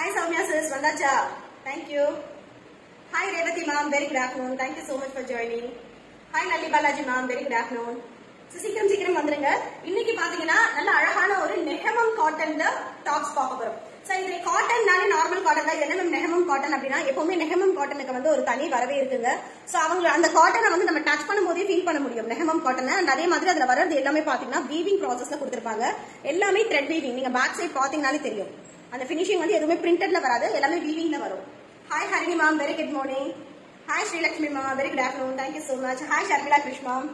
Hi Soumya sis வந்தாச்சா thank you hi Revathi ma'am very good afternoon thank you so much for joining hi Nalli Balaji ma'am very good afternoon சீக்கிரம் சீக்கிரம் வந்துருங்க இன்னைக்கு பாத்தீங்கன்னா நல்ல அழகான ஒரு நெஹமம் காட்டன்ல டாப்ஸ் பார்க்க போறோம் சார் இதுல காட்டன்னாலே நார்மல் காட்டன் தான் இது என்ன மேம் நெஹமம் காட்டன் அப்படின்னா எப்பவுமே நெஹமம் காட்டனுக்கு வந்து ஒரு தனி வரவே இருக்குங்க சோ அவங்க அந்த காட்டனை வந்து நம்ம டச் பண்ணும்போதே ஃபீல் பண்ண முடியும் நெஹமம் காட்டன் அண்ட் அதே மாதிரி அதுல வர்றது எல்லாமே பாத்தீங்கன்னா வீவிங் ப்ராசஸ்ல கொடுத்திருப்பாங்க எல்லாமே த்ரெட் வீவிங் நீங்க பேக் சைட் பாத்தீங்கன்னாலே தெரியும் அந்த ஃபினிஷிங் வந்து எதுவுமே பிரிண்டட்ல வராது எல்லாமே வீவிங்ல வரும் hi Harini ma'am very good morning hi Srilakshmi ma'am very good afternoon thank you so much hi Sharmila Krish ma'am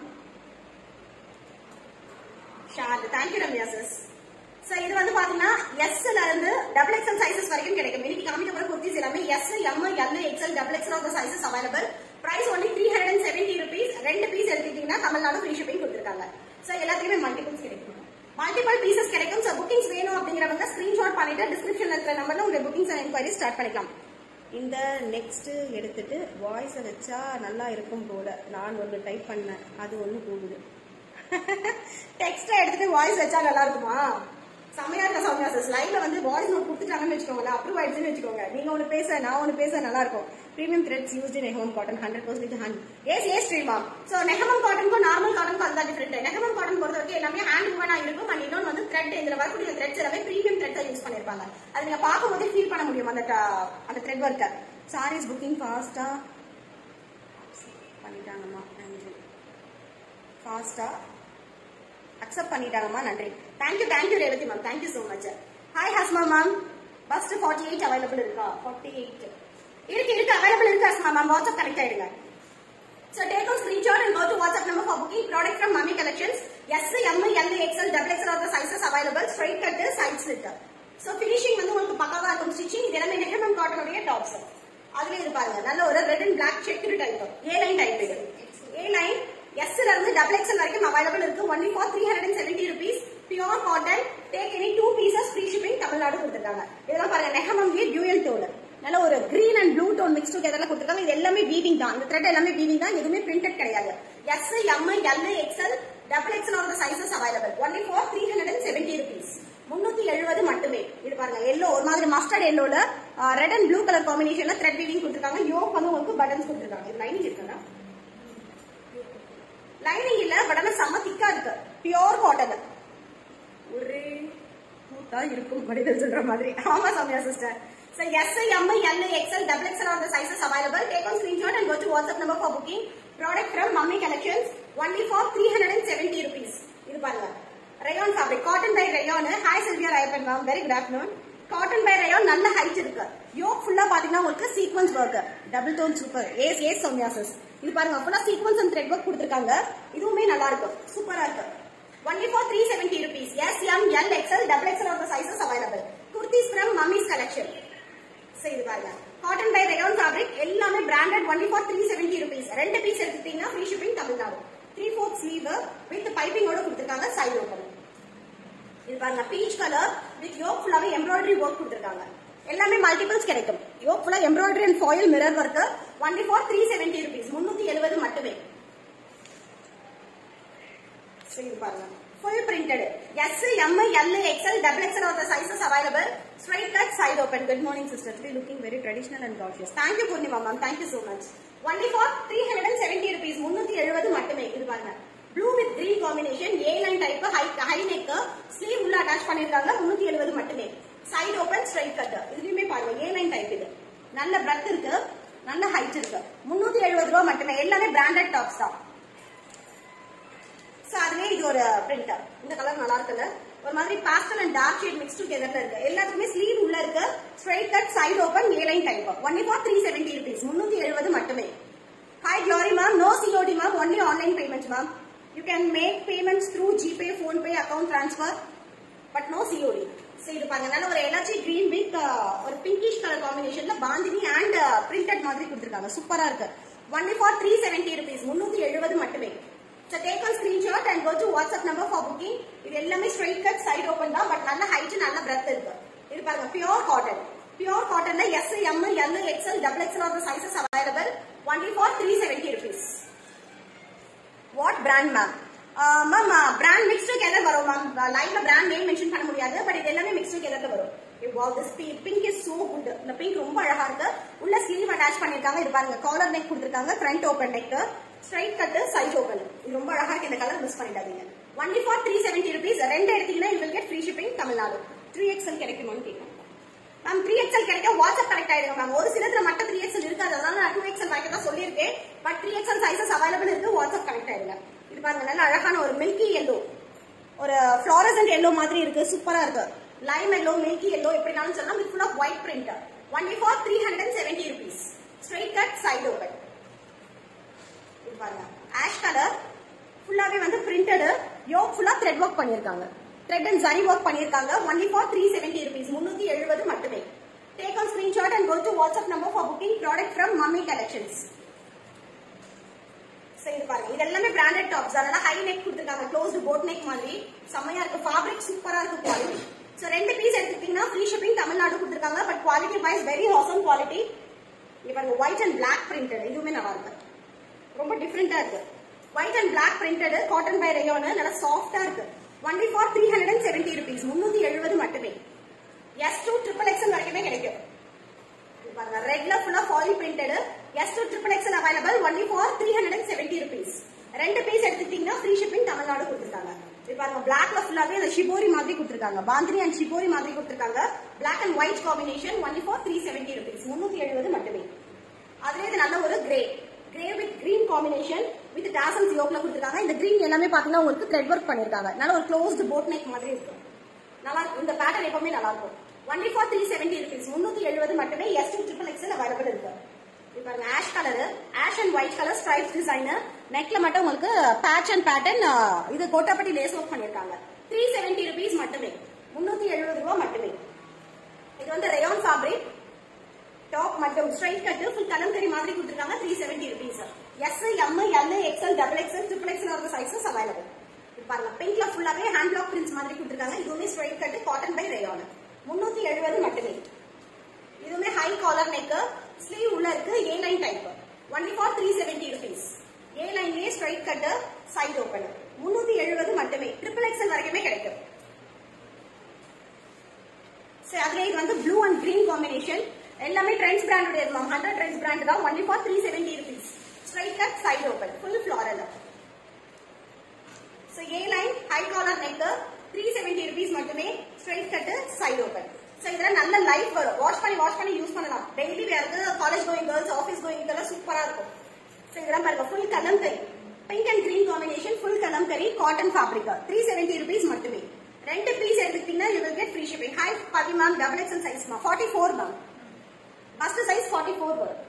short thank you Ramya sis sir இது வந்து பாத்தீங்கன்னா எஸ்ல இருந்து டபுள் எக்ஸல் சைசஸ் வரைக்கும் கிடைக்கும் இன்னைக்கு காமிக்க போற குர்த்திஸ் எல்லாமே S M L XL double XL of sizes available price only three hundred and seventy rupees ரெண்டு பீஸ் எடுத்துக்கிட்டீங்கன்னா தமிழ்நாடு ஃப்ரீ ஷிப்பிங் கொடுத்துருக்காங்க சார் எல்லாத்துலயுமே மல்டிபிள்ஸ் கிடைக்கும் மல்டிபிள் பீசஸ் கிடைக்கும் சார் புக்கிங்ஸ் வேணும் அப்படிங்கிறவங்க ஸ்கிரீன்ஷாட் பண்ணிட்டு டிஸ்கிரிப்ஷன்ல இருக்கிற நம்பர்ல உங்க புக்கிங்ஸ் அண்ட் என்கொயரி ஸ்டார்ட் பண்ணிக்கலாம் இந்த நெக்ஸ்ட் எடுத்துட்டு வாய்ஸை வச்சா நல்லா இருக்கும் போல நான் ஒன்று டைப் பண்ணேன் அது ஒன்று போகுது டெக்ஸ்ட் எடுத்துட்டு வாய்ஸ் வச்சா நல்லா இருக்குமா செம்மையா இருக்க சௌமியா சார் லைவ்ல வந்து வாய்ஸ் நோட் கொடுத்துட்டாங்கன்னு வச்சுக்கோங்க அப்ரூவ் ஆயிடுச்சுன்னு வச்சுக்கோங்க நீங்க ஒன்று பேச நான் ஒன்று பேச நல்லா இருக்கும் ப்ரீமியம் த்ரெட்ஸ் யூஸ்ட் இன் நெஹமம் காட்டன் ஹண்ட்ரட் பர்சன்டேஜ் ஹண்ட் எஸ் எஸ் ஸ்ரீமா ஸோ நெஹமம் காட்டனுக்கும் நார்மல் காட்டனுக்கும் அதுதான் டிஃபரெண்ட் நெஹமம் காட்டன் பொறுத்த வரைக்கும் எல்லாமே ஹேண்ட் உமனா இருக்கும் அண்ட் இன்னொன்று வந்து த்ரெட் இதுல வரக்கூடிய த்ரெட்ஸ் எல்லாமே ப்ரீமியம் த்ரெட்ஸா யூஸ் பண்ணிருப்பாங்க அது நீங்க பார்க்கும்போதே ஃபீல் பண்ண முடியும் அந்த ட- அந்த த்ரெட் ஒர்க்கை சாரீஸ் புக்கிங் ஃபாஸ்டா பண்ணிட்டாங்கம்மா நன்றி ஃபாஸ்டா அக்செப்ட் பண்ணிட்டாங்கம்மா நன்றி thank you thank you Revathi ma'am thank you so much hi Hasma ma'am bust forty eight available இருக்கா ஃபார்ட்டி எயிட் இருக்கு இருக்கு அவைலபிள் இருக்கு ஹஸ்மா மேம் வாட்ஸ்அப் கனெக்ட் ஆயிடுங்க So take a screenshot and go to WhatsApp number for booking product from Mummy Collections. S, M, L, XL, double XL are the sizes available. Straight cut, side slit. So finishing வந்து உங்களுக்கு பக்காவா இருக்கும் stitching இது எல்லாமே நெஹமம் காட்டனுடைய tops அதுல இது பாருங்க நல்ல ஒரு red and black checked type A line type இது ஏ லைன் எஸ்ல இருந்து டபுள் எக்ஸ்எல் வரைக்கும் அவைலபிள் இருக்கு only for three hundred and seventy rupees pure cotton take any two pieces free shipping Tamil Nadu கொடுத்துருக்காங்க இதெல்லாம் பாருங்க நெஹமம் டியூயல் டோன் நல்ல ஒரு green and blue tone mix டுகெதர்ல கொடுத்துருக்காங்க இது எல்லாமே வீவிங் தான் இந்த த்ரெட் எல்லாமே வீவிங் தான் எதுவுமே பிரிண்டட் கிடையாது S M L XL double XL are sizes available only for three hundred and seventy rupees முன்னூத்தி எழுபது மட்டுமே இது பாருங்க எல்லோ ஒரு மாதிரி மஸ்டர்ட் எல்லோல ரெட் அண்ட் ப்ளூ கலர் காம்பினேஷன்ல த்ரெட் வீவிங் கொடுத்துருக்காங்க யோக் வந்து உங்களுக்கு பட்டன்ஸ் கொடுத்துருக்காங்க இது லைனிங் இருக்குங்க லைனிங் இல்ல பட் ஆனா செம்ம திக்கா இருக்கு பியோர் காட்டன் ஒரே கூட்டா இருக்கும் வடிவில் சொல்ற மாதிரி ஆமா Soumya sister So yes, M, L, XL, double XL are the sizes available. Take a screenshot and go to WhatsApp number for booking. Product from Mummy Collections. Only for 370 rupees. இது பாருங்க rayon fabric cotton by rayon hi Sylvia Rayappan ma'am very good afternoon cotton by rayon நல்ல height இருக்கு yoke ஃபுல்லா பாத்தீங்கன்னா உங்களுக்கு sequins work double tone super yes yes Soumya sis இது பாருங்க ஃபுல்லா சீக்வன்ஸ் அண்ட் த்ரெட் ஒர்க் கொடுத்துருக்காங்க இதுவுமே நல்லா இருக்கு சூப்பரா இருக்கு only for 370 rupees yes m l xl double xl are the sizes available kurtis from mummy's collection so இது பாருங்க காட்டன் பை ரயான் ஃபேப்ரிக் எல்லாமே branded only for three seventy rupees ரெண்டு பீஸ் எடுத்துட்டீங்கன்னா free shipping Tamil Nadu three fourth sleeve with பைப்பிங்கோட கொடுத்துருக்காங்க side open இது பாருங்க peach colour with yoke ஃபுல்லாவே எம்ப்ராய்டரி ஒர்க் கொடுத்துருக்காங்க எல்லாமே மல்டிபிள்ஸ் கிடைக்கும் யோக் ஃபுல்லா embroidery and foil mirror work only for three seventy rupees முன்னூத்தி எழுபது மட்டுமே So, இது பாருங்க full printed S M L XL double XL are the sizes available straight cut side open good morning sister today looking very traditional and gorgeous thank you Poornima ma'am thank you so much only for three hundred and seventy rupees முன்னூத்தி எழுபது மட்டுமே இது பாருங்க blue with green combination A line type high high neck sleeve உள்ள attach பண்ணிருக்காங்க முன்னூத்தி எழுபது மட்டுமே சைடு ஓப்பன் ஸ்ட்ரைட் கட் இதுலயுமே பாருங்க ஏ லைன் டைப் இது நல்ல பிரத் இருக்கு நல்ல ஹைட் இருக்கு முன்னூத்தி எழுபது ரூபா மட்டுமே எல்லாமே பிராண்டட் டாப்ஸ் தான் சோ அதுவே இது ஒரு பிரிண்ட் இந்த கலர் நல்லா இருக்குல்ல ஒரு மாதிரி pastel and dark shade mix டுகெதர்ல இருக்கு எல்லாத்துக்குமே ஸ்லீவ் உள்ள இருக்கு straight cut side open A line type only for three seventy rupees முன்னூத்தி எழுபது மட்டுமே hi Glory ma'am no COD ma'am only online payment ma'am you can make payments through GPay PhonePe account transfer but no COD so இது பாருங்க நல்ல ஒரு energy green with ஒரு pinkish colour காம்பினேஷன்ல bandhani and printed மாதிரி கொடுத்துருக்காங்க சூப்பரா இருக்கு only for three seventy rupees முன்னூத்தி எழுபது மட்டுமே So take a screenshot and go to WhatsApp number for booking. இது எல்லாமே straight cut side open தான் பட் நல்ல ஹைட் நல்ல breadth இருக்கு இது பாருங்க பியூர் காட்டன் பியூர் காட்டன்ல S M L XL double XL are sizes available only for three seventy rupees what brand ma'am ma'am brand mix together வரும் ma'am லைவ்ல brand name mention பண்ண முடியாது பட் இது எல்லாமே மிக்ஸ் டுகெதர்ல வரும் wow this pink is so good இந்த pink ரொம்ப அழகா இருக்கு உள்ள ஸ்லீவ் அட்டாச் பண்ணிருக்காங்க இது பாருங்க காலர் நெக் கொடுத்திருக்காங்க front open neck straight cut side open இது ரொம்ப அழகா இருக்கு இந்த கலர் மிஸ் பண்ணிடாதீங்க only for three seventy rupees ரெண்டு எடுத்தீங்கன்னா you will get free shipping Tamil Nadu three XL கிடைக்குமான்னு கேட்கும் மேம் த்ரீ எக்ஸ்எல் கிடைக்க வாட்ஸ்அப் கனெக்ட் ஆயிடுங்க மேம் ஒரு சிலத்துல மட்டும் த்ரீ எக்ஸ்எல் இருக்காது அதனால நான் டூ எக்ஸ்எல் வாங்கி தான் சொல்லியிருக்கேன் but three XL sizes available இருக்கு வாட்ஸ்அப் கனெக்ட் ஆயிடுங்க இது பாருங்க நல்ல அழகான ஒரு மில்கி எல்லோ ஒரு ஃப்ளாரசன்ட் எல்லோ மாதிரி இருக்கு சூப்பரா இருக்கு லைம் எல்லோ மில்கி எல்லோ எப்படினாலும் சொல்லலாம் with full of white print only for three hundred and seventy rupees straight cut side open இது பாருங்க ஆஷ் கலர் ஃபுல்லாவே வந்து பிரிண்டட் யோக் ஃபுல்லா த்ரெட் ஒர்க் பண்ணிருக்காங்க த்ரெட் அண்ட் ஜரி ஒர்க் பண்ணிருக்காங்க only for three seventy rupees முன்னூத்தி எழுபது மட்டுமே take on screenshot and go to WhatsApp number for booking product from Mummy collections சரி பாருங்க இது எல்லாமே பிராண்டட் டாப்ஸ் அதனால ஹை நெக் கொடுத்துருக்காங்க க்ளோஸ்டு போட் நெக் மாதிரி செம்மையா இருக்கு ஃபேப்ரிக் சூப்பரா இருக்கு குவாலிட்டி ஸோ ரெண்டு பீஸ் எடுத்துக்கிட்டீங்கன்னா ஃப்ரீ ஷிப்பிங் தமிழ்நாடு கொடுத்துருக்காங்க but quality wise very awesome quality இங்க பாருங்க ஒயிட் அண்ட் பிளாக் பிரிண்டட் இதுவுமே நல்லா இருக்கு ரொம்ப டிஃப்ரெண்டா இருக்கு white and black printed cotton by rayon நல்லா சாஃப்டா இருக்கு only for three hundred and seventy rupees முன்னூத்தி எழுபது மட்டுமே எஸ் டூ ட்ரிபிள் எக்ஸல் வரைக்குமே கிடைக்கும் இது பாருங்க ரெட்ல ஃபுல்லா foil printed S to triple XL available only for three hundred and seventy rupees ரெண்டு பீஸ் எடுத்துட்டீங்கன்னா ஃப்ரீ ஷிப்பிங் தமிழ்நாடு கொடுத்துருக்காங்க இது பாருங்க பிளாக்ல ஃபுல்லாவே அந்த ஷிபோரி மாதிரி கொடுத்துருக்காங்க பாந்தினி அண்ட் ஷிபோரி மாதிரி கொடுத்துருக்காங்க black and white combination only for three seventy rupees முன்னூத்தி எழுபது மட்டுமே அதுவே இது நல்ல ஒரு grey grey with green combination with tassels யோக்ல கொடுத்துருக்காங்க இந்த கிரீன் எல்லாமே பாத்தீங்கன்னா உங்களுக்கு த்ரெட் ஒர்க் பண்ணிருக்காங்க நல்ல ஒரு க்ளோஸ்டு போட் நெக் மாதிரி இருக்கும் நல்லா இருக்கும் இந்த பேட்டர்ன் எப்பவுமே நல்லா இருக்கும் only for three seventy rupees முன்னூத்தி எழுபது மட்டுமே S to triple XL available இருக்கு இது பாருங்க ash colour ash and white colour stripes design நெக்ல மட்டும் உங்களுக்கு பேட்ச் அண்ட் பேட்டர்ன் இது கோட்டாப்பட்டி லேஸ் ஒர்க் பண்ணிருக்காங்க த்ரீ செவன்டி ருபீஸ் மட்டுமே முன்னூத்தி எழுபது ரூபாய் மட்டுமே இது வந்து ரேயான் ஃபேப்ரிக் டாப் மட்டும் ஸ்ட்ரைட் கட் ஃபுல் கலம்கரி மாதிரி கொடுத்துருக்காங்க three seventy rupees S M L XL double XL triple XL வர சைஸஸ் அவைலபிள் பாருங்க பிங்க்ல ஃபுல்லாவே ஹேண்ட் பிளாக் பிரிண்ட்ஸ் மாதிரி கொடுத்துருக்காங்க இதுவுமே straight cut cotton by rayon முன்னூத்தி எழுபது மட்டுமே இதுவுமே ஹை காலர் நெக் ஸ்லீவ் உள்ள இருக்கு A line type only for three seventy rupees A லைன்லயே ஸ்ட்ரைட் கட் சைடு ஓப்பன் முன்னூத்தி எழுபது மட்டுமே ட்ரிபிள் எக்ஸ்எல் வரைக்குமே கிடைக்கும் சரி அதுல இது வந்து ப்ளூ அண்ட் கிரீன் காம்பினேஷன் எல்லாமே ட்ரெண்ட்ஸ் பிராண்டோட மேம் ஹண்ட்ரட் ட்ரெண்ட்ஸ் பிராண்ட் தான் only for three seventy rupees straight cut side open full floral so A line high collar neck three seventy rupees மட்டுமே straight cut side open so இதெல்லாம் நல்ல life வரும் wash பண்ணி wash பண்ணி use பண்ணலாம் daily வேறு college going girls office going இதெல்லாம் சூப்பரா இருக்கும் ஸோ இதெல்லாம் பாருங்க full kalamkari pink and green combination full kalamkari cotton fabric three seventy rupees மட்டுமே ரெண்டு பீஸ் எடுத்துக்கிட்டீங்கன்னா you will get free shipping hi Pavi ma'am double XL size மா forty four ma'am first size forty four வரும்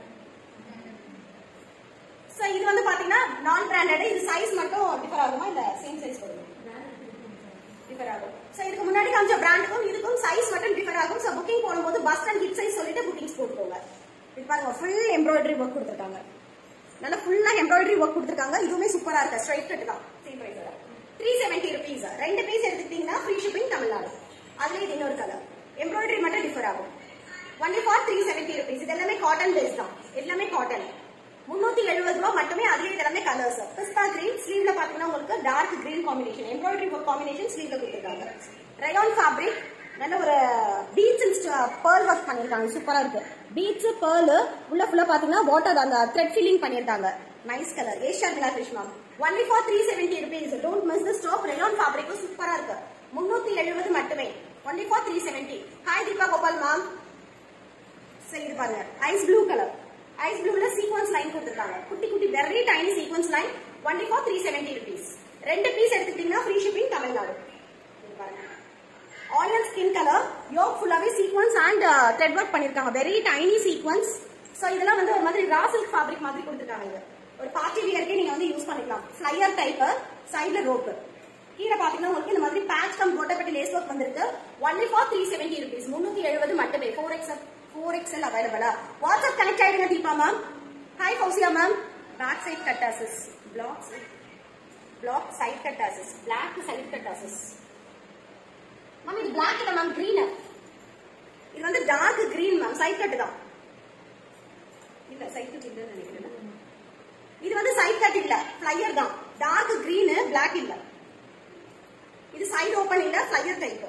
ஸோ இது வந்து பாத்தீங்கன்னா நான் பிராண்டட் இது சைஸ் மட்டும் டிஃபர் ஆகுமா இல்ல சேம் சைஸ் வரும் டிஃபர் ஆகும் ஸோ இதுக்கு முன்னாடி காமிச்ச பிராண்டுக்கும் இதுக்கும் சைஸ் மட்டும் டிஃபர் ஆகும் ஸோ புக்கிங் போடும்போது பஸ் அண்ட் ஹிப் சைஸ் சொல்லிட்டு புக்கிங்ஸ் போட்டுக்கோங்க இது பாருங்க ஃபுல் எம்ப்ராய்டரி ஒர்க் கொடுத்துருக்காங்க நல்லா ஃபுல்லா எம்ப்ராய்டரி ஒர்க் கொடுத்துருக்காங்க இதுவுமே சூப்பரா இருக்கு ஸ்ட்ரைட் கட் தான் சேம் பிரைஸோட த்ரீ செவன்டி ருபீஸ் ரெண்டு பீஸ் எடுத்துக்கிட்டீங்கன்னா ஃப்ரீ ஷிப்பிங் தமிழ்நாடு அதுல இது இன்னொரு கலர் எம்ப்ராய்டரி மட்டும் டிஃபர் ஆகும் only for three seventy rupees இது எல்லாமே காட்டன் பேஸ் தான் எல்லாமே காட்டன் முன்னூத்தி எழுபது ரூபா மட்டுமே அதுலயே இது எல்லாமே கலர்ஸ் பிஸ்தா கிரீன் ஸ்லீவ்ல பாத்தீங்கன்னா உங்களுக்கு dark green combination embroidery work combination ஸ்லீவ்ல கொடுத்துருக்காங்க ரயான் ஃபேப்ரிக் நல்ல ஒரு பீட்ஸ் பேர்ல் ஒர்க் பண்ணிருக்காங்க சூப்பரா இருக்கு பீட்ஸ் பேர்ல் உள்ள ஃபுல்லா பாத்தீங்கன்னா வாட்டர் அந்த த்ரெட் ஃபில்லிங் பண்ணிருக்காங்க nice colour Asia glass fish ma'am only for three seventy rupees don't miss the stop rayon ஃபேப்ரிக்கும் சூப்பரா இருக்கு முன்னூத்தி எழுபது மட்டுமே only for three seventy hi Deepa Gopal ma'am சரி இது பாருங்க ஐஸ் ப்ளூ கலர் ஐஸ் ப்ளூல சீக்வன்ஸ் லைன் கொடுத்துருக்காங்க குட்டி குட்டி very tiny sequins line only for three seventy rupees ரெண்டு பீஸ் எடுத்துக்கிட்டீங்கன்னா ஃப்ரீ ஷிப்பிங் தமிழ்நாடு இது பாருங்க ஆயில் ஸ்கின் கலர் யோக் ஃபுல்லாவே சீக்வன்ஸ் அண்ட் த்ரெட் ஒர்க் பண்ணிருக்காங்க வெரி டைனி சீக்வன்ஸ் சோ இதெல்லாம் வந்து ஒரு மாதிரி ரா சில்க் ஃபேப்ரிக் மாதிரி கொடுத்துருக்காங்க இது ஒரு பார்ட்டி வியர்க்கே நீங்க வந்து யூஸ் பண்ணிக்கலாம் ஃபிளையர் டைப் சைடுல ரோப் கீழே பாத்தீங்கன்னா உங்களுக்கு இந்த மாதிரி பேட்ச் கம் கோட்டப்பட்டி லேஸ் ஒர்க் வந்திருக்கு only for three seventy rupees முன்னூத்தி எழுபது மட்டுமே ஃபோர் எக்ஸ்எல் ஃபோர் எக்ஸ்எல் அவைலபிளா வாட்ஸ்அப் கனெக்ட் ஆயிடுங்க Deepa ma'am hi Fousiya ma'am back side கட்டாசஸ் பிளாக் பிளாக் சைட் கட்டாசஸ் பிளாக் சைட் கட்டாசஸ் மேம் இது பிளாக் இல்ல மேம் கிரீன் இது வந்து dark green ma'am side cut தான் இல்ல சைட் கட் இல்லன்னு நினைக்கிறேன் இது வந்து சைட் கட் இல்ல ஃபிளையர் தான் டார்க் கிரீன் பிளாக் இல்ல இது சைடு ஓபன் இல்ல flare type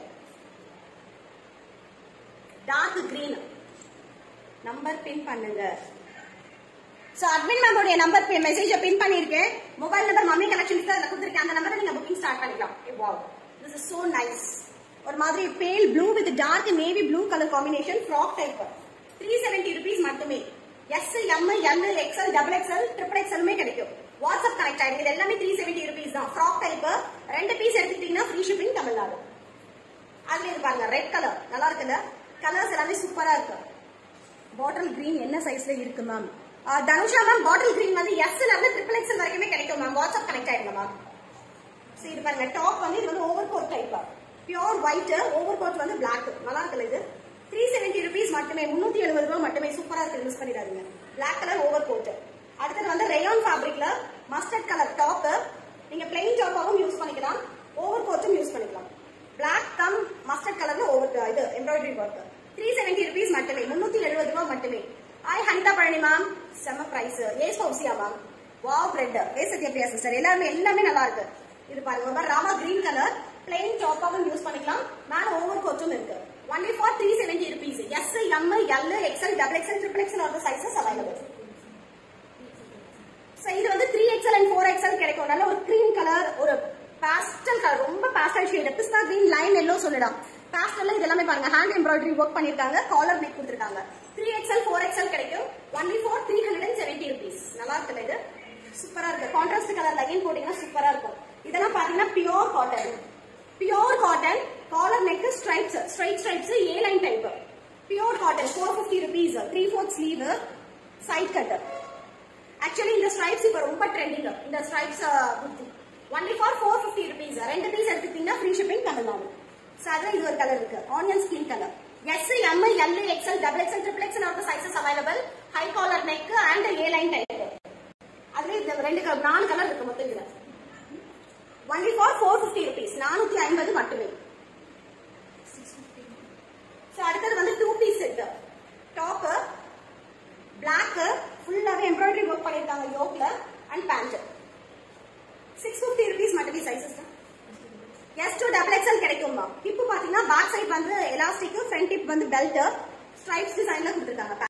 dark green number pin பண்ணுங்க சோ அட்மின் மேமோட நம்பர் மெசேஜ் பின் பண்ணிருக்கேன் மொபைல் நம்பர் மம்மி கலெக்ஷன்ஸ் அதுல கொடுத்துருக்கேன் அந்த நம்பரை நீங்க புக்கிங் ஸ்டார்ட் பண்ணிக்கலாம் wow this is so nice ஒரு மாதிரி pale blue with dark navy blue colour combination frock type three seventy rupees மட்டுமே S M L XL double XL triple எக்ஸ்எல்மே கிடைக்கும் வாட்ஸ்அப் கனெக்ட் ஆயிருக்கு இது எல்லாமே த்ரீ செவன்டி ருபீஸ் தான் ஃப்ராக் டைப் ரெண்டு பீஸ் எடுத்துக்கிட்டீங்கன்னா ஃப்ரீ ஷிப்பிங் தமிழ்நாடு அதுல இது பாருங்க ரெட் கலர் நல்லா இருக்குல்ல கலர்ஸ் எல்லாமே சூப்பரா இருக்கு பாட்டில் கிரீன் என்ன சைஸ்ல இருக்கு ma'am Dhanusha ma'am bottle green வந்து எஸ்ல இருந்து ட்ரிபிள் எக்ஸ்எல் வரைக்குமே கிடைக்கும் மேம் வாட்ஸ்அப் கனெக்ட் ஆயிடுங்க மேம் சோ இது பாருங்க டாப் வந்து இது வந்து over coat type pure white over coat வந்து பிளாக் நல்லா இருக்குல்ல இது த்ரீ செவன்டி ருபீஸ் மட்டுமே முன்னூத்தி எழுபது ரூபாய் மட்டுமே சூப்பரா இருக்கு யூஸ் பண்ணிடாதீங்க பிளாக் கலர் ஓவர் கோட் அடுத்தது வந்து ரேயான் ஃபேப்ரிக்ல மஸ்டர்ட் கலர் டாப் நீங்க பிளைன் டாப்பாவும் யூஸ் பண்ணிக்கலாம் ஓவர் கோட்டும் யூஸ் பண்ணிக்கலாம் பிளாக் கம் மஸ்டர்ட் கலர்ல ஓவர் இது embroidery work three seventy rupees மட்டுமே முன்னூத்தி எழுபது ரூபாய் மட்டுமே ஹாய் ஹனிதா பழனி மேம் செம்ம பிரைஸ் ஏஸ் பவுசியா மேம் வாவ் பிரெட் ஏ சத்யபிரியா சிஸ்டர் எல்லாமே எல்லாமே நல்லா இருக்கு இது பாருங்க ஒரு மாதிரி ராமா கிரீன் கலர் பிளைன் டாப்பாவும் யூஸ் பண்ணிக்கலாம் மேல ஓவர் கோட்டும் இருக்கு only for three seventy rupees S M L XL double XL triple XL are sizes available so இது வந்து three XL and four XL கிடைக்கும் நல்ல ஒரு கிரீம் கலர் ஒரு பாஸ்டல் கலர் ரொம்ப pastel shade pista green lime yellow சொல்லலாம் பாஸ்டல்ல இது எல்லாமே பாருங்க ஹேண்ட் எம்ப்ராய்டரி ஒர்க் பண்ணிருக்காங்க காலர் நெக் கொடுத்துருக்காங்க த்ரீ எக்ஸ்எல் ஃபோர் எக்ஸ்எல் கிடைக்கும் only for three hundred and seventy rupees நல்லா இருக்குல்ல இது சூப்பரா இருக்கு கான்ட்ராஸ்ட் கலர் லெகின் போட்டீங்கன்னா சூப்பரா இருக்கும் இதெல்லாம் பாத்தீங்கன்னா pure cotton pure cotton collar neck stripes straight stripes A line type pure cotton four fifty rupees three fourth sleeve side cutter actually இந்த ஸ்ட்ரைப்ஸ் இப்ப ரொம்ப ட்ரெண்டிங் இந்த stripes kurti only for four fifty rupees ரெண்டு piece எடுத்துக்கிட்டீங்கன்னா free shipping Tamil Nadu so அதில் இது ஒரு colour இருக்கு onion skin colour S M L XL double XL triple XL of sizes available high collar neck and A line type அதுல இந்த ரெண்டு colour- நாலு கலர் இருக்கு மொத்தம் இதுல only for four fifty rupees நானூத்தி ஐம்பது மட்டுமே ஸோ அடுத்தது வந்து two piece set top black ஃபுல்லாவே எம்ப்ராய்டரி ஒர்க் பண்ணிருக்காங்க யோக்ல and pant six fifty rupees மட்டுமே சைசஸ் தான் எஸ் டூ டபுள் எக்ஸ்எல் கிடைக்குமா இப்போ பாத்தீங்கன்னா பேக் சைட் வந்து எலாஸ்டிக் ஃப்ரண்ட் டிப் வந்து பெல்ட் ஸ்ட்ரைப்ஸ் டிசைன்ல கொடுத்துருக்காங்க